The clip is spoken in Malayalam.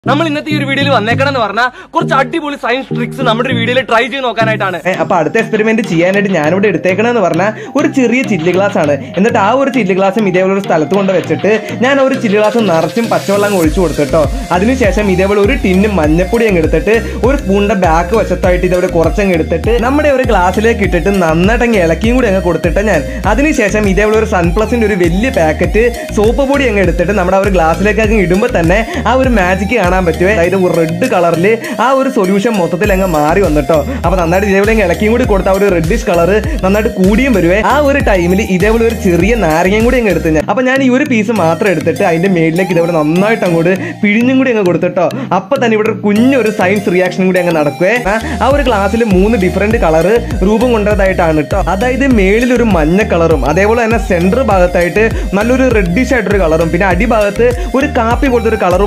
നമ്മൾ ഇന്നത്തെ ഈ ഒരു വീഡിയോയിൽ വന്നേക്കണം എന്ന് പറഞ്ഞാൽ കുറച്ച് അടിപൊളി സയൻസ് ട്രിക്സ് നമ്മുടെ ഒരു വീഡിയോയിൽ ട്രൈ ചെയ്ത് നോക്കാനായിട്ടാണ് ഏ, അപ്പൊ അടുത്ത എക്സ്പെരിമെന്റ് ചെയ്യാനായിട്ട് ഞാനിവിടെ എടുത്തേക്കണെന്ന് പറഞ്ഞാൽ ഒരു ചെറിയ ചില്ല് ഗ്ലാസ് ആണ് എന്നിട്ട് ആ ഒരു ചില്ല് ഗ്ലാസും ഇതേപോലെ ഒരു സ്ഥലത്ത് കൊണ്ട് വെച്ചിട്ട് ഞാൻ ആ ഒരു ചില്ല് ഗ്ലാസ് നിറച്ചും പച്ചവെള്ളം അങ്ങ് ഒഴിച്ചു കൊടുത്തിട്ടോ അതിനുശേഷം ഇതേപോലെ ഒരു ടിന്ന് മഞ്ഞപ്പൊടി അങ്ങ് എടുത്തിട്ട് ഒരു സ്പൂണിന്റെ ബാക്ക് വശത്തായിട്ട് ഇതേപോലെ കുറച്ചങ്ങ് എടുത്തിട്ട് നമ്മുടെ ഒരു ഗ്ലാസ്സിലേക്ക് ഇട്ടിട്ട് നന്നായിട്ട് അങ്ങ് ഇളക്കിയും കൂടി അങ്ങ് കൊടുത്തിട്ട് ഞാൻ അതിനുശേഷം ഇതേപോലെ ഒരു സൺപ്ലസിന്റെ ഒരു വലിയ പാക്കറ്റ് സോപ്പ് പൊടി അങ്ങ് എടുത്തിട്ട് നമ്മുടെ ആ ഒരു ഗ്ലാസ്സിലേക്ക് അങ്ങ് ഇടുമ്പോൾ തന്നെ ആ ഒരു മാജിക് കാണാൻ പറ്റുമേ അതായത് ഒരു റെഡ് കളറിൽ ആ ഒരു സൊല്യൂഷൻ മൊത്തത്തിൽ അങ്ങ് മാറി വന്നിട്ടോ അപ്പൊ നന്നായിട്ട് ഇതേപോലെ അങ്ങ് ഇളക്കിയും കൂടി കൊടുത്ത ആ ഒരു റെഡിഷ് കളർ നന്നായിട്ട് കൂടിയും വരുവേ ആ ഒരു ടൈമിൽ ഇതേപോലെ ഒരു ചെറിയ നാരങ്ങയും കൂടി അങ്ങ് എടുത്ത് ഞാൻ അപ്പൊ ഞാൻ ഈ ഒരു പീസ് മാത്രം എടുത്തിട്ട് അതിന്റെ മേളിലേക്ക് ഇതേപോലെ നന്നായിട്ട് അങ്ങോട്ട് പിഴിഞ്ഞും കൂടി അങ്ങ് കൊടുത്തിട്ടോ അപ്പൊ തന്നെ ഇവിടെ ഒരു കുഞ്ഞൊരു സയൻസ് റിയാക്ഷൻ കൂടി അങ്ങ് നടക്കുവേ ആ, ആ ഒരു ഗ്ലാസ്സിൽ മൂന്ന് ഡിഫറെന്റ് കളറ് രൂപം കൊണ്ടതായിട്ടാണ് കേട്ടോ അതായത് മേളിൽ ഒരു മഞ്ഞ കളറും അതേപോലെ തന്നെ സെന്റർ ഭാഗത്തായിട്ട് നല്ലൊരു റെഡിഷ് ആയിട്ടൊരു കളറും പിന്നെ അടിഭാഗത്ത് ഒരു കാപ്പി പോലത്തെ ഒരു കളറും